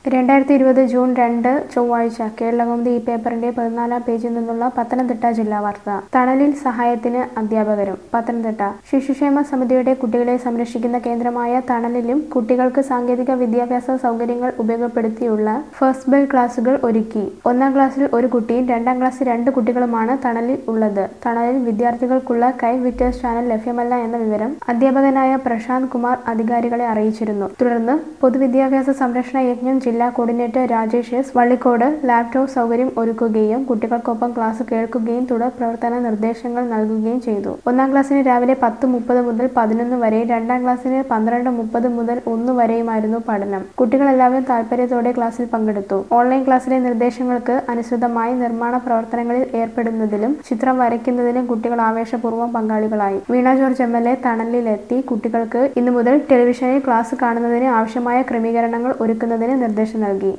രണ്ടായിരത്തി ഇരുപത് ജൂൺ രണ്ട് ചൊവ്വാഴ്ച കേരളകൗമുദി ഈ പേപ്പറിന്റെ പതിനാലാം പേജിൽ നിന്നുള്ള പത്തനംതിട്ട ജില്ലാ വാർത്ത തണലിൽ സഹായത്തിന് അധ്യാപകരും പത്തനംതിട്ട ശിശുക്ഷേമ സമിതിയുടെ കുട്ടികളെ സംരക്ഷിക്കുന്ന കേന്ദ്രമായ തണലിലും കുട്ടികൾക്ക് സാങ്കേതിക വിദ്യാഭ്യാസ സൗകര്യങ്ങൾ ഉപയോഗപ്പെടുത്തിയുള്ള ഫസ്റ്റ് ബെൽ ക്ലാസുകൾ ഒരുക്കി ഒന്നാം ക്ലാസ്സിൽ ഒരു കുട്ടിയും രണ്ടാം ക്ലാസ്സിൽ രണ്ട് കുട്ടികളുമാണ് തണലിൽ ഉള്ളത് തണലിൽ വിദ്യാർത്ഥികൾക്കുള്ള കൈ വിറ്റേഴ്സ് ചാനൽ ലഭ്യമല്ല എന്ന വിവരം അധ്യാപകനായ പ്രശാന്ത് കുമാർ അധികാരികളെ അറിയിച്ചിരുന്നു തുടർന്ന് പൊതുവിദ്യാഭ്യാസ സംരക്ഷണ യജ്ഞം ജില്ലാ coordinator Rajesh S Vallicode laptop സൗകര്യം ഒരുക്കുകയും കുട്ടികൾക്കൊപ്പം ക്ലാസ് കേൾക്കുകയും തുടർ പ്രവർത്തന നിർദ്ദേശങ്ങൾ നൽകുകയും ചെയ്തു ഒന്നാം ക്ലാസ്സിന് രാവിലെ പത്ത് മുപ്പത് മുതൽ പതിനൊന്ന് വരെ രണ്ടാം ക്ലാസ്സിന് പന്ത്രണ്ട് മുപ്പത് മുതൽ ഒന്ന് വരെയുമായിരുന്നു പഠനം കുട്ടികളെല്ലാവരും താല്പര്യത്തോടെ ക്ലാസ്സിൽ പങ്കെടുത്തു ഓൺലൈൻ ക്ലാസ്സിലെ നിർദ്ദേശങ്ങൾക്ക് അനുസൃതമായി നിർമ്മാണ പ്രവർത്തനങ്ങളിൽ ഏർപ്പെടുന്നതിലും ചിത്രം വരയ്ക്കുന്നതിലും കുട്ടികൾ ആവേശപൂർവ്വം പങ്കാളികളായി Veena George M L A തണലിലെത്തി കുട്ടികൾക്ക് ഇന്നു മുതൽ ടെലിവിഷനിൽ ക്ലാസ് കാണുന്നതിന് ആവശ്യമായ ക്രമീകരണങ്ങൾ ഒരുക്കുന്നതിന് നിർദ്ദേശം നൽകി